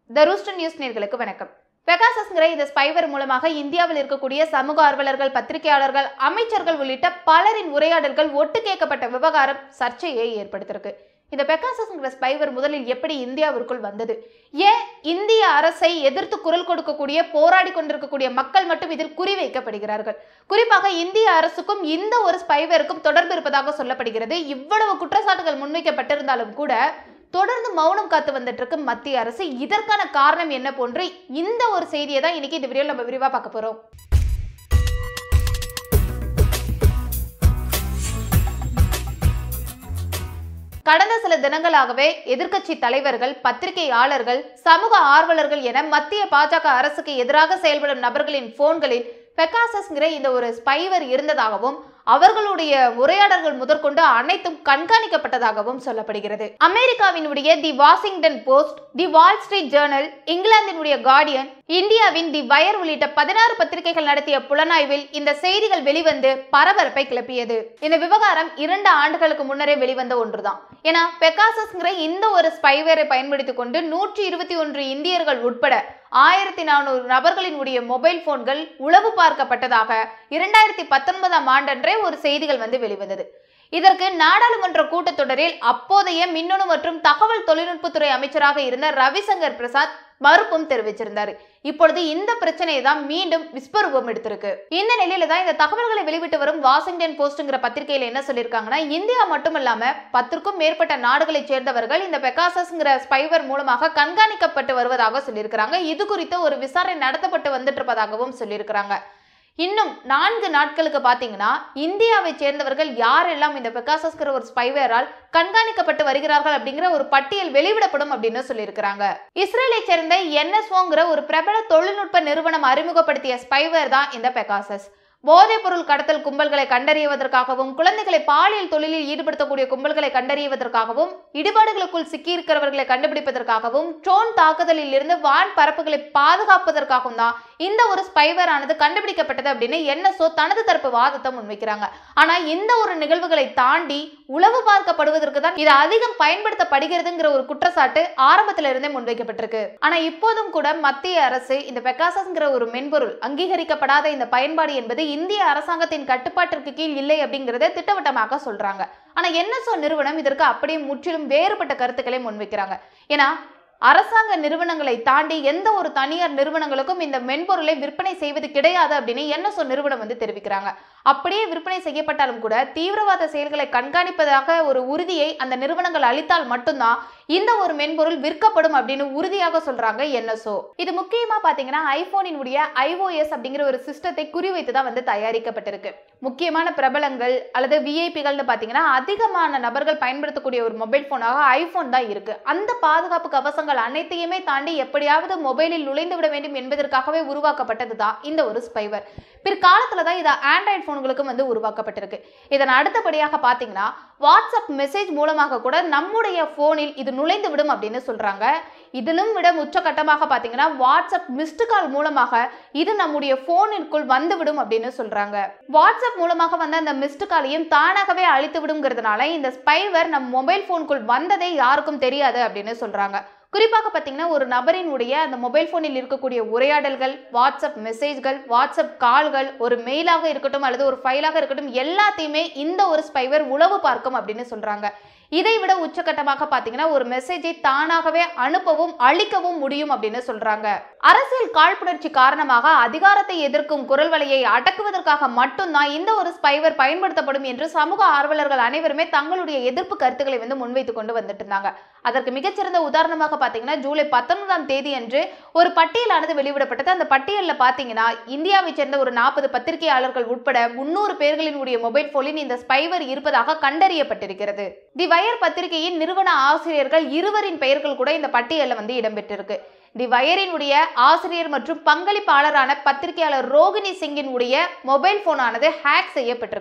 த rooster news நேர்களுக்கு வணக்கம் பெகாசஸ்ங்கிற இந்த ஸ்பைவர் மூலமாக இந்தியாவில் இருக்கக்கூடிய சமூக ஆர்வலர்கள் பத்திரிகையாளர்கள் அமைச்சர்கள் உள்ளிட்ட பலரின் உரையாடல்கள் ஒட்டு கேட்கப்பட்ட விவகாரம் சர்ச்சையை ஏற்படுத்தியிருக்கு இந்த பெகாசஸ்ங்கிற ஸ்பைவர் முதலில் எப்படி இந்தியாவிற்குள் வந்தது ஏன் இந்திய அரசை எதிர்த்து குரல் கொடுக்கக்கூடிய போராடி கொண்டிருக்கக்கூடிய மக்கள் மட்டும் இதில் குறிவைக்கப்படுகிறார்கள் குறிப்பாக இந்திய அரசுக்கும் இந்த ஒரு ஸ்பைவருக்கும் தொடர்பு இருப்பதாக சொல்லப்படுகிறது இவ்வளவு குற்றச்சாட்டுகள் முன்வைக்கப்பட்டிருந்தாலும் கூட தொடர்ந்து மௌனம் காத்து வந்துட்டு இருக்கு மத்திய அரசு இதற்கான காரணம் என்ன போன்று இந்த ஒரு செய்தியை தான் இன்னைக்கு இந்த வீடியோவில் நம்ம விரிவாக பார்க்க போறோம் கடந்த சில தினங்களாகவே எதிர்க்கட்சி தலைவர்கள் பத்திரிகையாளர்கள் சமூக ஆர்வலர்கள் என மத்திய பாஜக அரசுக்கு எதிராக செயல்படும் நபர்களின் போன்களில் பெகாசஸ்ங்கிற இந்த ஒரு ஸ்பைவர் இருந்ததாகவும் அவர்களுடைய உரையாடல்கள் முதற்கொண்டு அனைத்தும் கண்காணிக்கப்பட்டதாகவும் சொல்லப்படுகிறது அமெரிக்காவினுடைய the Washington Post the Wall Street Journal இங்கிலாந்தினுடைய கார்டியன் இந்தியாவின் தி வயர் உள்ளிட்ட பதினாறு பத்திரிகைகள் நடத்திய புலனாய்வில் இந்த செய்திகள் வெளிவந்து பரபரப்பை கிளப்பியது இந்த விவகாரம் இரண்டு ஆண்டுகளுக்கு முன்னரே வெளிவந்த ஒன்றுதான் ஏன்னா பெகாசஸ்ங்கிற இந்த ஒரு ஸ்பைவேரை பயன்படுத்திக் கொண்டு நூற்றி இருபத்தி ஒன்று இந்தியர்கள் உட்பட ஆயிரத்தி நானூறு நபர்களினுடைய மொபைல் போன்கள் உளவு பார்க்கப்பட்டதாக இரண்டாயிரத்தி பத்தொன்பதாம் ஆண்டன்றே ஒரு செய்திகள் வந்து வெளிவந்தது இதற்கு நாடாளுமன்ற கூட்டத்தொடரில் அப்போதைய மின்னணு மற்றும் தகவல் தொழில்நுட்பத்துறை அமைச்சராக இருந்த ரவிசங்கர் பிரசாத் மறுப்பும் தெரிவிச்சிருந்தாரு இப்பொழுது இந்த பிரச்சனையை தான் மீண்டும் விஸ்வரூபம் எடுத்திருக்கு இந்த நிலையில தான் இந்த தகவல்களை வெளிவிட்டு வரும் வாஷிங்டன் போஸ்ட்ங்கிற பத்திரிகையில என்ன சொல்லியிருக்காங்கன்னா இந்தியா மட்டும் இல்லாம பத்திற்கும் மேற்பட்ட நாடுகளைச் சேர்ந்தவர்கள் இந்த பெகாசஸ்ங்கிற ஸ்பைவர் மூலமாக கண்காணிக்கப்பட்டு வருவதாக சொல்லியிருக்கிறாங்க இது குறித்த ஒரு விசாரணை நடத்தப்பட்டு வந்துட்டு இருப்பதாகவும் சொல்லியிருக்கிறாங்க இன்னும் நான்கு நாட்களுக்கு பார்த்தீங்கன்னா இந்தியாவை சேர்ந்தவர்கள் யாரெல்லாம் இந்த பெகாசஸ்கிற ஒரு ஸ்பைவேரால் கண்காணிக்கப்பட்டு வருகிறார்கள் அப்படிங்கிற ஒரு பட்டியல் வெளிவிடப்படும் அப்படின்னு சொல்லியிருக்கிறாங்க இஸ்ரேலை சேர்ந்த என்எஸ்ஓங்கிற ஒரு பிரபல தொழில்நுட்ப நிறுவனம் அறிமுகப்படுத்திய ஸ்பைவேர் தான் இந்த பெகாசஸ் போதைப் பொருள் கடத்தல் கும்பல்களை கண்டறியவதற்காகவும் குழந்தைகளை பாலியல் தொழிலில் ஈடுபடுத்தக்கூடிய கும்பல்களை கண்டறியவதற்காகவும் இடிபாடுகளுக்குள் சிக்கியிருக்கிறவர்களை கண்டுபிடிப்பதற்காகவும் ட்ரோன் தாக்குதலில் இருந்து வான் பரப்புகளை பாதுகாப்பதற்காகவும் தான் இந்த ஒரு ஸ்பைவர் ஆனது கண்டுபிடிக்கப்பட்டது அப்படின்னு என்எஸ்ஓ தனது தரப்பு வாதத்தை முன்வைக்கிறாங்க ஆனா இந்த ஒரு நிகழ்வுகளை தாண்டி உளவு பார்க்கப்படுவதற்கு தான் இது அதிகம் பயன்படுத்தப்படுகிறதுங்கிற ஒரு குற்றச்சாட்டு ஆரம்பத்துல இருந்தே முன்வைக்கப்பட்டிருக்கு ஆனா இப்போதும் கூட மத்திய அரசு இந்த பெகாசஸ்ங்கிற ஒரு மென்பொருள் அங்கீகரிக்கப்படாத இந்த பயன்பாடு என்பது இந்திய அரசாங்கத்தின் கட்டுப்பாட்டிற்கு கீழ் இல்லை அப்படிங்கறத திட்டவட்டமாக சொல்றாங்க ஆனா என்எஸ்ஓ நிறுவனம் இதற்கு அப்படியே முற்றிலும் வேறுபட்ட கருத்துக்களை முன்வைக்கிறாங்க ஏன்னா அரசாங்க நிறுவனங்களை தாண்டி எந்த ஒரு தனியார் நிறுவனங்களுக்கும் இந்த மென்பொருளை விற்பனை செய்வது கிடையாது அப்படின்னு என்எஸ்ஓ நிறுவனம் வந்து தெரிவிக்கிறாங்க அப்படியே விற்பனை செய்யப்பட்டாலும் கூட தீவிரவாத செயல்களை கண்காணிப்பதாக ஒரு உறுதியை அந்த நிறுவனங்கள் அளித்தால் மட்டும்தான் இந்த ஒரு மென்பொருள் விற்கப்படும் அப்படின்னு உறுதியாக சொல்றாங்க என்எஸ்ஓ இது முக்கியமா பாத்தீங்கன்னா ஐபோனினுடைய ஐஓஎஸ் அப்படிங்கிற ஒரு சிஸ்டத்தை குறிவைத்து தான் வந்து தயாரிக்கப்பட்டிருக்கு முக்கியமான பிரபலங்கள் அல்லது விஐபிகள்னு பாத்தீங்கன்னா அதிகமான நபர்கள் பயன்படுத்தக்கூடிய ஒரு மொபைல் போனாக ஐபோன் தான் இருக்கு அந்த பாதுகாப்பு கவசங்கள் அனைத்தையுமே தாண்டி எப்படியாவது மொபைலில் நுழைந்து விட வேண்டும் என்பதற்காகவே உருவாக்கப்பட்டது தான் இந்த ஒரு ஸ்பைவர் பிற்காலத்துல தான் இது ஆண்ட்ராய்டு போன்களுக்கும் வந்து உருவாக்கப்பட்டிருக்கு இதன் அடுத்தபடியாக பார்த்தீங்கன்னா வாட்ஸ்அப் மெசேஜ் மூலமாக கூட நம்முடைய போனில் இது நுழைந்து விடும் அப்படின்னு சொல்றாங்க இதிலும் விட உச்சகட்டமாக பார்த்தீங்கன்னா வாட்ஸ்அப் மிஸ்டு கால் மூலமாக இது நம்முடைய போனிற்குள் வந்துவிடும் அப்படின்னு சொல்றாங்க வாட்ஸ்அப் மூலமாக வந்த அந்த மிஸ்டு காலையும் தானாகவே அழித்து விடுங்கிறதுனால இந்த ஸ்பைவர் நம் மொபைல் போனுக்குள் வந்ததே யாருக்கும் தெரியாது அப்படின்னு சொல்றாங்க குறிப்பாக பார்த்தீங்கன்னா ஒரு நபரினுடைய அந்த மொபைல் ஃபோனில் இருக்கக்கூடிய உரையாடல்கள் வாட்ஸ்அப் மெசேஜ்கள் வாட்ஸ்அப் கால்கள் ஒரு மெயிலாக இருக்கட்டும் அல்லது ஒரு ஃபைலாக இருக்கட்டும் எல்லாத்தையுமே இந்த ஒரு ஸ்பைவர் உளவு பார்க்கும் அப்படின்னு சொல்றாங்க இதை விட உச்சகட்டமாக பார்த்தீங்கன்னா ஒரு மெசேஜை தானாகவே அனுப்பவும் அழிக்கவும் முடியும் அப்படின்னு சொல்றாங்க அரசியல் காழ்ப்புணர்ச்சி காரணமாக அதிகாரத்தை எதிர்க்கும் குரல் வலையை அடக்குவதற்காக மட்டும்தான் இந்த ஒரு ஸ்பைவர் பயன்படுத்தப்படும் என்று சமூக ஆர்வலர்கள் அனைவருமே தங்களுடைய எதிர்ப்பு கருத்துக்களை வந்து முன்வைத்து கொண்டு வந்துட்டு இருந்தாங்க அதற்கு மிகச்சிறந்த உதாரணமாக பார்த்தீங்கன்னா ஜூலை பத்தொன்பதாம் தேதி அன்று ஒரு பட்டியலானது வெளியிடப்பட்டது அந்த பட்டியலில் பார்த்தீங்கன்னா இந்தியாவை சேர்ந்த ஒரு நாற்பது பத்திரிகையாளர்கள் உட்பட முன்னூறு பேர்களினுடைய மொபைல் போனில் இந்த ஸ்பைவர் இருப்பதாக கண்டறியப்பட்டிருக்கிறது தி வயர் பத்திரிகையின் நிறுவன ஆசிரியர்கள் இருவரின் பெயர்கள் கூட இந்த பட்டியலில் வந்து இடம்பெற்றிருக்கு தி வயரினுடைய ஆசிரியர் மற்றும் பங்களிப்பாளரான பத்திரிகையாளர் ரோகிணி சிங்கினுடைய மொபைல் போனானது ஹேக் செய்யப்பட்டிருக்கு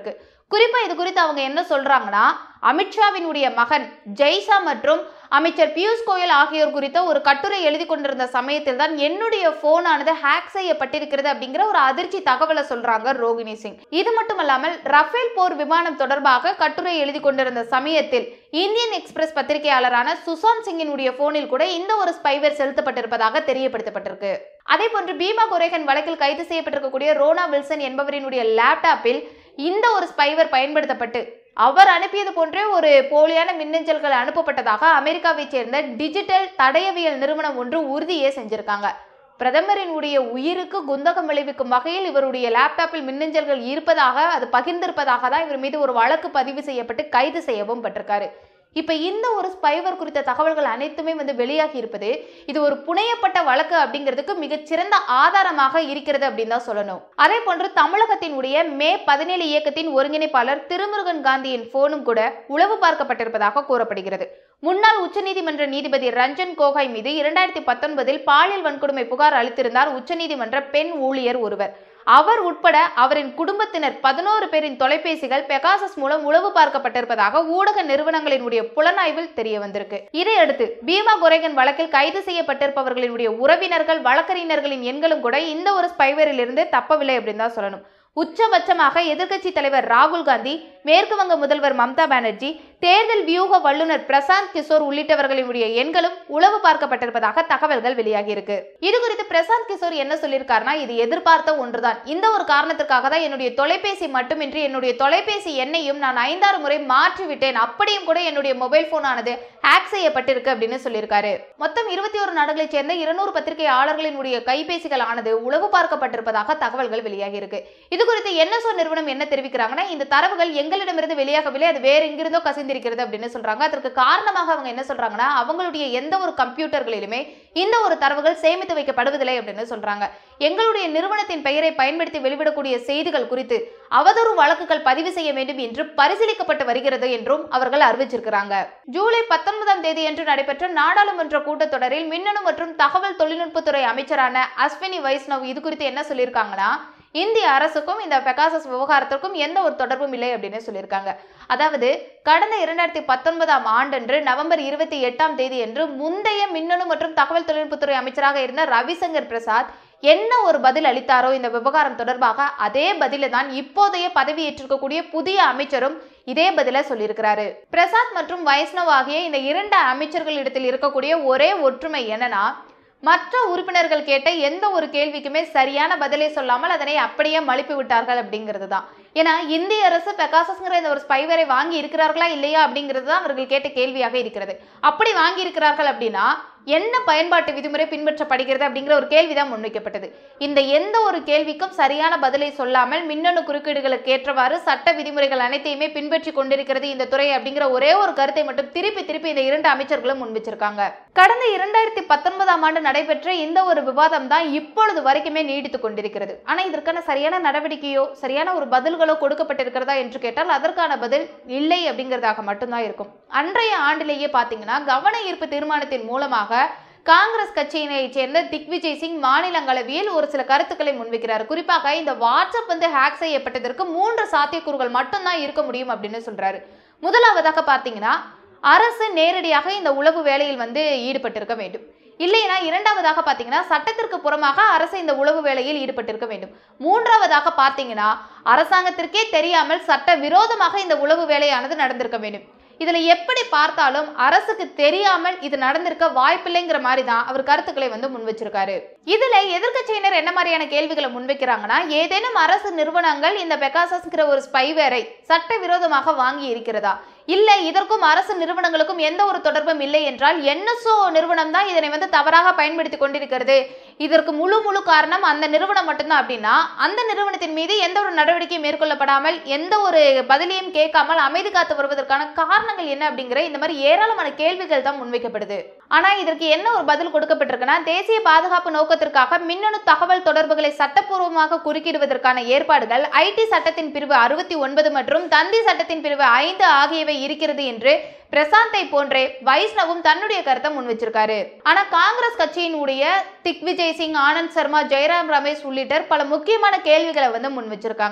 குறிப்பா இது குறித்து அவங்க என்ன சொல்றாங்கன்னா அமித்ஷாவினுடைய மகன் ஜெய்ஷா மற்றும் அமைச்சர் பியூஷ் கோயல் ஆகியோர் குறித்த ஒரு கட்டுரை எழுதி கொண்டிருந்த சமயத்தில் தான் என்னுடைய போனானது ஹேக் செய்யப்பட்டிருக்கிறது அப்படிங்கிற ஒரு அதிர்ச்சி தகவலை சொல்றாங்க ரோகிணி சிங் இது மட்டுமல்லாமல் ரஃபேல் போர் விமானம் தொடர்பாக கட்டுரை எழுதி கொண்டிருந்த சமயத்தில் இந்தியன் எக்ஸ்பிரஸ் பத்திரிகையாளரான சுசாந்த் சிங்கினுடைய போனில் கூட இந்த ஒரு ஸ்பைவேர் செலுத்தப்பட்டிருப்பதாக தெரியப்படுத்தப்பட்டிருக்கு அதே போன்று பீமா குரேகன் வழக்கில் கைது செய்யப்பட்டிருக்கக்கூடிய ரோனா வில்சன் என்பவரினுடைய லேப்டாப்பில் இந்த ஒரு ஸ்பைவர் பயன்படுத்தப்பட்டு அவர் அனுப்பியது போன்றே ஒரு போலியான மின்னஞ்சல்கள் அனுப்பப்பட்டதாக அமெரிக்காவைச் சேர்ந்த டிஜிட்டல் தடயவியல் நிறுவனம் ஒன்று உறுதியே செஞ்சிருக்காங்க பிரதமரினுடைய உயிருக்கு குந்தகம் விளைவிக்கும் வகையில் இவருடைய லேப்டாப்பில் மின்னஞ்சல்கள் இருப்பதாக அது பகிர்ந்திருப்பதாக தான் இவர் மீது ஒரு வழக்கு பதிவு செய்யப்பட்டு கைது செய்யவும் பட்டிருக்காரு இப்ப இந்த ஒரு ஸ்பைவர் குறித்த தகவல்கள் அனைத்துமே வந்து வெளியாகி இருப்பது இது ஒரு புனையப்பட்ட வழக்கு அப்படிங்கிறதுக்கு மிகச்சிறந்த ஆதாரமாக இருக்கிறது அப்படின்னு தான் சொல்லணும் அதே போன்று தமிழகத்தினுடைய மே பதினேழு இயக்கத்தின் ஒருங்கிணைப்பாளர் திருமுருகன் காந்தியின் போனும் கூட உளவு பார்க்கப்பட்டிருப்பதாக கூறப்படுகிறது முன்னாள் உச்சநீதிமன்ற நீதிபதி ரஞ்சன் கோகாய் மீது இரண்டாயிரத்தி பத்தொன்பதில் பாலியல் வன்கொடுமை புகார் அளித்திருந்தார் உச்சநீதிமன்ற பெண் ஊழியர் ஒருவர் அவர் உட்பட அவரின் குடும்பத்தினர் பதினோரு பேரின் தொலைபேசிகள் பெகாசஸ் மூலம் உளவு பார்க்கப்பட்டிருப்பதாக ஊடக நிறுவனங்களினுடைய புலனாய்வில் தெரிய வந்திருக்கு இதையடுத்து பீமா குரேகன் வழக்கில் கைது செய்யப்பட்டிருப்பவர்களினுடைய உறவினர்கள் வழக்கறிஞர்களின் எண்களும் கூட இந்த ஒரு ஸ்பைவரில் இருந்து தப்பவில்லை அப்படின்னு தான் சொல்லணும் உச்சபட்சமாக எதிர்க்கட்சி தலைவர் ராகுல் காந்தி மேற்கு வங்க முதல்வர் மம்தா பானர்ஜி தேர்தல் வியூக வல்லுநர் பிரசாந்த் கிஷோர் உள்ளிட்டவர்களினுடைய எண்களும் உளவு பார்க்கப்பட்டிருப்பதாக தகவல்கள் வெளியாகி இருக்கு இது குறித்து பிரசாந்த் கிஷோர் என்ன சொல்லியிருக்காருன்னா இது எதிர்பார்த்த ஒன்றுதான் இந்த ஒரு காரணத்திற்காக தான் என்னுடைய தொலைபேசி மட்டுமின்றி என்னுடைய தொலைபேசி எண்ணையும் நான் ஐந்தாறு முறை மாற்றி விட்டேன் அப்படியும் கூட என்னுடைய மொபைல் போன் ஆனது ஹேக் செய்யப்பட்டிருக்கு அப்படின்னு சொல்லியிருக்காரு மொத்தம் இருபத்தி ஒரு நாடுகளைச் சேர்ந்த இருநூறு பத்திரிகையாளர்களினுடைய கைபேசிகள் ஆனது உளவு பார்க்கப்பட்டிருப்பதாக தகவல்கள் வெளியாகி இருக்கு இது குறித்து என்எஸ்ஓ நிறுவனம் என்ன தெரிவிக்கிறாங்கன்னா இந்த தரவுகள் எங்களிடமிருந்து வெளியாகவில்லை அது வேற எங்கிருந்தோ கசிந்திருக்கிறது அப்படின்னு சொல்றாங்க அதற்கு காரணமாக அவங்க என்ன சொல்றாங்கன்னா அவங்களுடைய எந்த ஒரு கம்ப்யூட்டர்களிலுமே இந்த ஒரு தரவுகள் சேமித்து வைக்கப்படுவதில்லை அப்படின்னு சொல்றாங்க எங்களுடைய நிறுவனத்தின் பெயரை பயன்படுத்தி வெளிவிடக்கூடிய செய்திகள் குறித்து அவதூறு வழக்குகள் பதிவு செய்ய வேண்டும் என்று பரிசீலிக்கப்பட்டு வருகிறது என்றும் அவர்கள் அறிவிச்சிருக்கிறாங்க ஜூலை பத்தொன்பதாம் தேதி அன்று நடைபெற்ற நாடாளுமன்ற கூட்டத்தொடரில் மின்னணு மற்றும் தகவல் தொழில்நுட்பத்துறை அமைச்சரான அஸ்வினி வைஷ்ணவ் இது குறித்து என்ன சொல்லியிருக்காங்கன்னா இந்திய அரசுக்கும் இந்த பெகாசஸ் விவகாரத்திற்கும் எந்த ஒரு தொடர்பும் இல்லை அப்படின்னு சொல்லியிருக்காங்க அதாவது கடந்த இரண்டாயிரத்தி பத்தொன்பதாம் ஆண்டன்று நவம்பர் இருபத்தி எட்டாம் தேதி அன்று முந்தைய மின்னணு மற்றும் தகவல் தொழில்நுட்பத்துறை அமைச்சராக இருந்த ரவிசங்கர் பிரசாத் என்ன ஒரு பதில் அளித்தாரோ இந்த விவகாரம் தொடர்பாக அதே பதில தான் இப்போதைய பதவியேற்றிருக்கக்கூடிய புதிய அமைச்சரும் இதே பதில சொல்லியிருக்கிறாரு பிரசாத் மற்றும் வைஷ்ணவ் ஆகிய இந்த இரண்டு அமைச்சர்களிடத்தில் இருக்கக்கூடிய ஒரே ஒற்றுமை என்னன்னா மற்ற உறுப்பினர்கள் கேட்ட எந்த ஒரு கேள்விக்குமே சரியான பதிலை சொல்லாமல் அதனை அப்படியே மழுப்பி விட்டார்கள் அப்படிங்கிறது தான் ஏன்னா இந்திய அரசு பெகாசஸ்ங்கிற இந்த ஒரு ஸ்பைவரை வாங்கி இருக்கிறார்களா இல்லையா அப்படிங்கிறது தான் அவர்கள் கேட்ட கேள்வியாக இருக்கிறது அப்படி வாங்கி இருக்கிறார்கள் அப்படின்னா என்ன பயன்பாட்டு விதிமுறை பின்பற்றப்படுகிறது அப்படிங்கிற ஒரு கேள்விதான் முன்வைக்கப்பட்டது இந்த எந்த ஒரு கேள்விக்கும் சரியான பதிலை சொல்லாமல் மின்னணு குறுக்கீடுகளுக்கு ஏற்றவாறு சட்ட விதிமுறைகள் அனைத்தையுமே பின்பற்றி கொண்டிருக்கிறது இந்த துறை அப்படிங்கிற ஒரே ஒரு கருத்தை மட்டும் திருப்பி திருப்பி இந்த இரண்டு அமைச்சர்களும் முன்வச்சிருக்காங்க கடந்த இரண்டாயிரத்தி பத்தொன்பதாம் ஆண்டு நடைபெற்ற இந்த ஒரு விவாதம் தான் இப்பொழுது வரைக்குமே நீடித்துக் கொண்டிருக்கிறது ஆனா இதற்கான சரியான நடவடிக்கையோ சரியான ஒரு பதில்களோ கொடுக்கப்பட்டிருக்கிறதா என்று கேட்டால் அதற்கான பதில் இல்லை அப்படிங்கிறதாக மட்டும்தான் இருக்கும் அன்றைய ஆண்டிலேயே பாத்தீங்கன்னா கவன ஈர்ப்பு தீர்மானத்தின் மூலமாக காங்கிரஸ் கட்சியினை சேர்ந்த திக்விஜய் சிங் மாநிலங்களவையில் ஒரு சில கருத்துக்களை முன்வைக்கிறார் குறிப்பாக இந்த வாட்ஸ்அப் வந்து ஹேக் செய்யப்பட்டதற்கு மூன்று சாத்தியக்கூறுகள் மட்டும்தான் இருக்க முடியும் அப்படின்னு சொல்றாரு முதலாவதாக பார்த்தீங்கன்னா அரசு நேரடியாக இந்த உளவு வேலையில் வந்து ஈடுபட்டிருக்க வேண்டும் இல்லைனா இரண்டாவதாக பார்த்தீங்கன்னா சட்டத்திற்கு புறமாக அரசு இந்த உளவு வேலையில் ஈடுபட்டிருக்க வேண்டும் மூன்றாவதாக பார்த்தீங்கன்னா அரசாங்கத்திற்கே தெரியாமல் சட்ட விரோதமாக இந்த உளவு வேலையானது நடந்திருக்க வேண்டும் இதுல எப்படி பார்த்தாலும் அரசுக்கு தெரியாமல் இது நடந்திருக்க வாய்ப்பில்லைங்கிற மாதிரி தான் அவர் கருத்துக்களை வந்து முன் வச்சிருக்காரு இதுல எதிர்க்கட்சியினர் என்ன மாதிரியான கேள்விகளை முன்வைக்கிறாங்கன்னா ஏதேனும் அரசு நிறுவனங்கள் இந்த பெகாசஸ்ங்கிற ஒரு ஸ்பைவேரை சட்ட விரோதமாக வாங்கி இருக்கிறதா இல்லை இதற்கும் அரசு நிறுவனங்களுக்கும் எந்த ஒரு தொடர்பும் இல்லை என்றால் என்எஸ்ஓ நிறுவனம் தான் இதனை வந்து தவறாக பயன்படுத்தி கொண்டிருக்கிறது இதற்கு முழு முழு காரணம் அந்த நிறுவனம் மட்டும்தான் அப்படின்னா அந்த நிறுவனத்தின் மீது எந்த ஒரு நடவடிக்கையும் மேற்கொள்ளப்படாமல் எந்த ஒரு பதிலையும் கேட்காமல் அமைதி காத்து வருவதற்கான காரணங்கள் என்ன அப்படிங்கிற இந்த மாதிரி ஏராளமான கேள்விகள் தான் முன்வைக்கப்படுது ஆனா இதற்கு என்ன ஒரு பதில் கொடுக்கப்பட்டிருக்குன்னா தேசிய பாதுகாப்பு நோக்கத்திற்காக மின்னணு தகவல் தொடர்புகளை சட்டப்பூர்வமாக குறுக்கிடுவதற்கான ஏற்பாடுகள் ஐடி சட்டத்தின் பிரிவு அறுபத்தி ஒன்பது மற்றும் தந்தி சட்டத்தின் பிரிவு ஐந்து ஆகியவை இருக்கிறது என்று பிரசாந்தை போன்றே வைஷ்ணவும் தன்னுடைய கருத்தை முன் வச்சிருக்காரு ஆனா காங்கிரஸ் கட்சியினுடைய திக் விஜய் சிங் ஆனந்த் சர்மா ஜெயராம் ரமேஷ் உள்ளிட்டர் பல முக்கியமான கேள்விகளை வந்து முன் வச்சிருக்காங்க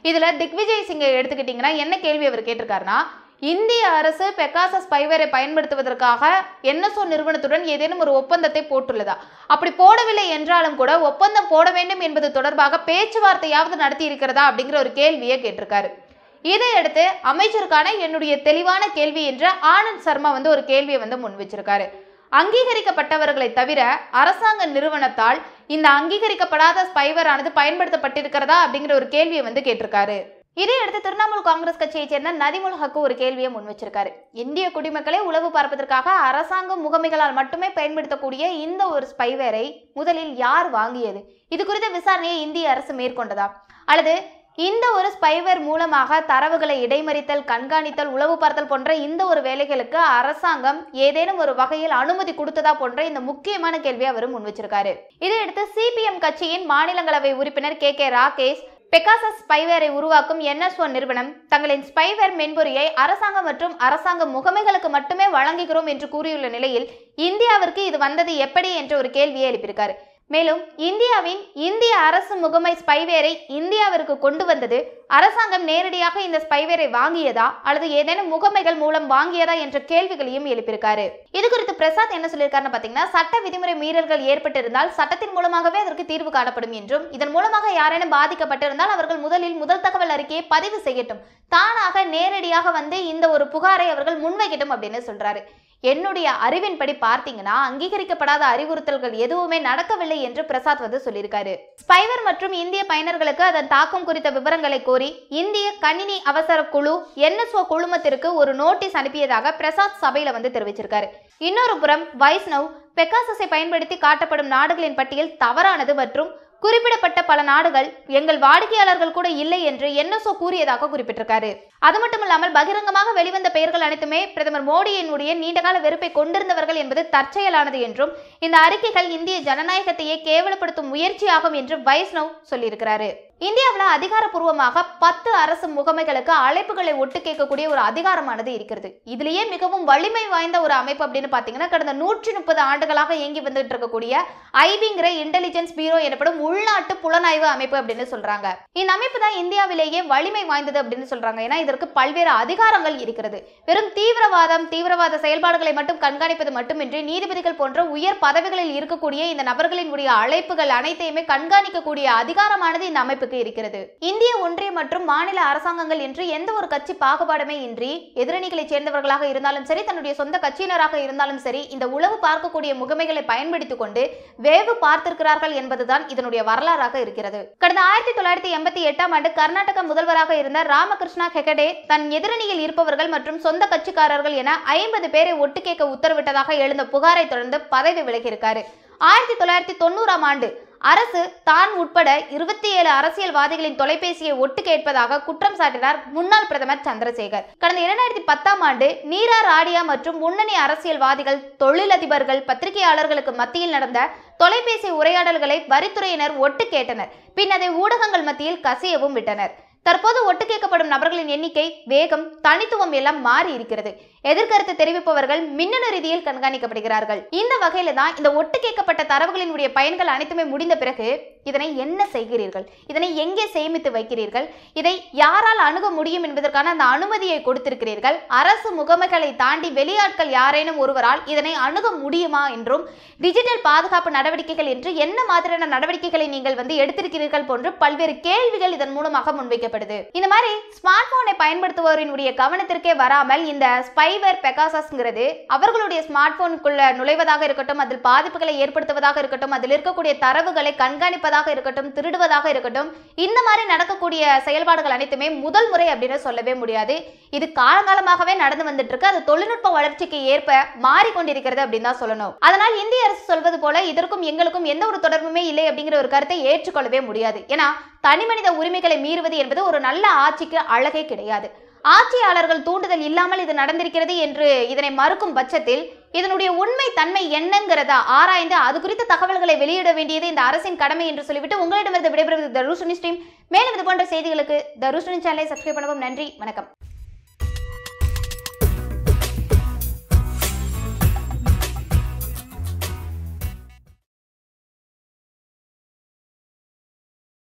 இதுல திக்விஜய் சிங்கை எடுத்துக்கிட்டீங்கன்னா என்ன கேள்வி அவர் கேட்டிருக்காருன்னா இந்திய அரசு பெக்காசஸ் ஸ்பைவேரை பயன்படுத்துவதற்காக என்எஸ்ஓ நிறுவனத்துடன் ஏதேனும் ஒரு ஒப்பந்தத்தை போட்டுள்ளதா அப்படி போடவில்லை என்றாலும் கூட ஒப்பந்தம் போட வேண்டும் என்பது தொடர்பாக பேச்சுவார்த்தையாவது நடத்தி இருக்கிறதா அப்படிங்கிற ஒரு கேள்வியை கேட்டிருக்காரு இதையடுத்து அமைச்சருக்கான என்னுடைய தெளிவான கேள்வி என்ற ஆனந்த் சர்மா வந்து ஒரு கேள்வியை வந்து முன் வச்சிருக்காரு அங்கீகரிக்கப்பட்டவர்களை தவிர அரசாங்க நிறுவனத்தால் இந்த அங்கீகரிக்கப்படாத ஸ்பைவர் ஆனது பயன்படுத்தப்பட்டிருக்கிறதா அப்படிங்கிற ஒரு கேள்வியை வந்து கேட்டிருக்காரு இதையடுத்து திரிணாமுல் காங்கிரஸ் கட்சியைச் சேர்ந்த நதிமுல் ஹக்கு ஒரு கேள்வியை முன் வச்சிருக்காரு இந்திய குடிமக்களை உளவு பார்ப்பதற்காக அரசாங்க முகமைகளால் மட்டுமே பயன்படுத்தக்கூடிய இந்த ஒரு ஸ்பைவேரை முதலில் யார் வாங்கியது இது குறித்த விசாரணையை இந்திய அரசு மேற்கொண்டதா அல்லது இந்த ஒரு ஸ்பைவேர் மூலமாக தரவுகளை இடைமறித்தல் கண்காணித்தல் உளவு பார்த்தல் போன்ற இந்த ஒரு வேலைகளுக்கு அரசாங்கம் ஏதேனும் ஒரு வகையில் அனுமதி கொடுத்ததா போன்ற இந்த முக்கியமான கேள்வியை அவர் முன் வச்சிருக்காரு இதையடுத்து சிபிஎம் கட்சியின் மாநிலங்களவை உறுப்பினர் கே கே ராகேஷ் பெகாசஸ் ஸ்பைவேரை உருவாக்கும் என்எஸ்ஓ நிறுவனம் தங்களின் ஸ்பைவேர் மென்பொறியை அரசாங்கம் மற்றும் அரசாங்க முகமைகளுக்கு மட்டுமே வழங்குகிறோம் என்று கூறியுள்ள நிலையில் இந்தியாவிற்கு இது வந்தது எப்படி என்ற ஒரு கேள்வியை எழுப்பியிருக்காரு மேலும் இந்தியாவின் இந்திய அரசு முகமை ஸ்பைவேரை இந்தியாவிற்கு கொண்டு வந்தது அரசாங்கம் நேரடியாக இந்த ஸ்பைவேரை வாங்கியதா அல்லது ஏதேனும் முகமைகள் மூலம் வாங்கியதா என்ற கேள்விகளையும் எழுப்பியிருக்காரு இது குறித்து பிரசாத் என்ன சொல்லியிருக்காருன்னு பார்த்தீங்கன்னா சட்ட விதிமுறை மீறல்கள் ஏற்பட்டிருந்தால் சட்டத்தின் மூலமாகவே அதற்கு தீர்வு காணப்படும் என்றும் இதன் மூலமாக யாரேனும் பாதிக்கப்பட்டிருந்தால் அவர்கள் முதலில் முதல் தகவல் அறிக்கையை பதிவு செய்யட்டும் தானாக நேரடியாக வந்து இந்த ஒரு புகாரை அவர்கள் முன்வைக்கட்டும் அப்படின்னு சொல்றாரு என்னுடைய அறிவின்படி பார்த்தீங்கன்னா அங்கீகரிக்கப்படாத அறிவுறுத்தல்கள் எதுவுமே நடக்கவில்லை என்று பிரசாத் வந்து சொல்லியிருக்காரு ஸ்பைவர் மற்றும் இந்திய பயனர்களுக்கு அதன் தாக்கம் குறித்த விவரங்களை கோரி இந்திய கணினி அவசர குழு என்எஸ்ஓ குழுமத்திற்கு ஒரு நோட்டீஸ் அனுப்பியதாக பிரசாத் சபையில வந்து தெரிவிச்சிருக்காரு இன்னொரு புறம் வைஷ்ணவ் பெக்காசஸை பயன்படுத்தி காட்டப்படும் நாடுகளின் பட்டியல் தவறானது மற்றும் குறிப்பிடப்பட்ட பல நாடுகள் எங்கள் வாடிக்கையாளர்கள் கூட இல்லை என்று என்எஸ்ஓ கூறியதாக குறிப்பிட்டிருக்காரு அது மட்டும் இல்லாமல் பகிரங்கமாக வெளிவந்த பெயர்கள் அனைத்துமே பிரதமர் மோடியினுடைய நீண்டகால வெறுப்பை கொண்டிருந்தவர்கள் என்பது தற்செயலானது என்றும் இந்த அறிக்கைகள் இந்திய ஜனநாயகத்தையே கேவலப்படுத்தும் முயற்சியாகும் என்று வைஷ்ணவ் சொல்லியிருக்கிறாரு இந்தியாவில் அதிகாரப்பூர்வமாக பத்து அரசு முகமைகளுக்கு அழைப்புகளை ஒட்டு கேட்கக்கூடிய ஒரு அதிகாரமானது இருக்கிறது இதுலயே மிகவும் வலிமை வாய்ந்த ஒரு அமைப்பு அப்படின்னு பார்த்தீங்கன்னா கடந்த நூற்றி முப்பது ஆண்டுகளாக இயங்கி வந்துட்டு இருக்கக்கூடிய ஐபிங்கிற இன்டெலிஜென்ஸ் பீரோ எனப்படும் உள்நாட்டு புலனாய்வு அமைப்பு அப்படின்னு சொல்றாங்க இந்த அமைப்பு தான் இந்தியாவிலேயே வலிமை வாய்ந்தது அப்படின்னு சொல்றாங்க ஏன்னா இதற்கு பல்வேறு அதிகாரங்கள் இருக்கிறது வெறும் தீவிரவாதம் தீவிரவாத செயல்பாடுகளை மட்டும் கண்காணிப்பது மட்டுமின்றி நீதிபதிகள் போன்ற உயர் பதவிகளில் இருக்கக்கூடிய இந்த நபர்களினுடைய அழைப்புகள் அனைத்தையுமே கண்காணிக்கக்கூடிய அதிகாரமானது இந்த அமைப்புக்கு இருக்கிறது இந்திய ஒன்றிய மற்றும் மாநில அரசாங்கங்கள் என்று எந்த ஒரு கட்சி பாகுபாடுமே இன்றி எதிரணிகளைச் சேர்ந்தவர்களாக இருந்தாலும் சரி தன்னுடைய சொந்த கட்சியினராக இருந்தாலும் சரி இந்த உளவு பார்க்கக்கூடிய முகமைகளை பயன்படுத்திக் கொண்டு வேவு பார்த்திருக்கிறார்கள் என்பதுதான் இதனுடைய வரலாறாக இருக்கிறது கடந்த ஆயிரத்தி தொள்ளாயிரத்தி எண்பத்தி எட்டாம் ஆண்டு கர்நாடக முதல்வராக இருந்த ராமகிருஷ்ணா ஹெகடே தன் எதிரணியில் இருப்பவர்கள் மற்றும் சொந்த கட்சிக்காரர்கள் என ஐம்பது பேரை ஒட்டு கேட்க உத்தரவிட்டதாக எழுந்த புகாரை தொடர்ந்து பதவி விலகியிருக்காரு ஆயிரத்தி தொள்ளாயிரத்தி தொண்ணூறாம் ஆண்டு அரசு தான் உட்பட இருபத்தி ஏழு அரசியல்வாதிகளின் தொலைபேசியை ஒட்டு கேட்பதாக குற்றம் சாட்டினார் முன்னாள் பிரதமர் சந்திரசேகர் கடந்த இரண்டாயிரத்தி பத்தாம் ஆண்டு நீரா ராடியா மற்றும் முன்னணி அரசியல்வாதிகள் தொழிலதிபர்கள் பத்திரிகையாளர்களுக்கு மத்தியில் நடந்த தொலைபேசி உரையாடல்களை வரித்துறையினர் ஒட்டு கேட்டனர் பின் அதை ஊடகங்கள் மத்தியில் கசியவும் விட்டனர் தற்போது ஒட்டு கேட்கப்படும் நபர்களின் எண்ணிக்கை வேகம் தனித்துவம் எல்லாம் மாறி இருக்கிறது எதிர்கருத்து தெரிவிப்பவர்கள் மின்னணு ரீதியில் கண்காணிக்கப்படுகிறார்கள் இந்த வகையில தான் இந்த ஒட்டு கேட்கப்பட்ட தரவுகளினுடைய பயன்கள் அனைத்துமே முடிந்த பிறகு இதனை என்ன செய்கிறீர்கள் இதனை எங்கே சேமித்து வைக்கிறீர்கள் இதை யாரால் அணுக முடியும் என்பதற்கான அந்த அனுமதியை கொடுத்திருக்கிறீர்கள் அரசு முகமைகளை தாண்டி வெளியாட்கள் யாரேனும் ஒருவரால் இதனை அணுக முடியுமா என்றும் டிஜிட்டல் பாதுகாப்பு நடவடிக்கைகள் என்று என்ன மாதிரியான நடவடிக்கைகளை நீங்கள் வந்து எடுத்திருக்கிறீர்கள் போன்று பல்வேறு கேள்விகள் இதன் மூலமாக முன்வைக்கப்படுது இந்த மாதிரி ஸ்மார்ட் போனை பயன்படுத்துவோரினுடைய கவனத்திற்கே வராமல் இந்த ஸ்பைவேர் பெகாசஸ்ங்கிறது அவர்களுடைய ஸ்மார்ட் போனுக்குள்ள நுழைவதாக இருக்கட்டும் அதில் பாதிப்புகளை ஏற்படுத்துவதாக இருக்கட்டும் அதில் இருக்கக்கூடிய தரவுகளை கண்காணிப்பதாக இருக்கட்டும் திருடுவதாக இருக்கட்டும் இந்த மாதிரி நடக்கக்கூடிய செயல்பாடுகள் அனைத்துமே முதல் முறை அப்படின்னு சொல்லவே முடியாது இது காலங்காலமாகவே நடந்து வந்துட்டு இருக்கு அது தொழில்நுட்ப வளர்ச்சிக்கு ஏற்ப மாறிக்கொண்டிருக்கிறது அப்படின்னு தான் சொல்லணும் அதனால் இந்திய அரசு சொல்வது போல இதற்கும் எங்களுக்கும் எந்த ஒரு தொடர்புமே இல்லை அப்படிங்கிற ஒரு கருத்தை ஏற்றுக்கொள்ளவே முடியாது ஏன்னா தனிமனித உரிமைகளை மீறுவது என்பது ஒரு நல்ல ஆட்சிக்கு அழகே கிடையாது ஆட்சியாளர்கள் தூண்டுதல் இல்லாமல் இது நடந்திருக்கிறது என்று இதனை மறுக்கும் பட்சத்தில் இதனுடைய உண்மை தன்மை என்னங்கிறத ஆராய்ந்து அது குறித்த தகவல்களை வெளியிட வேண்டியது இந்த அரசின் கடமை என்று சொல்லிவிட்டு உங்களிடமிருந்து விடைபெறுவது தருஷுனி ஸ்ட்ரீம் மேலும் இது போன்ற செய்திகளுக்கு தருஷுனி சேனலை சப்ஸ்கிரைப் பண்ணவும் நன்றி வணக்கம்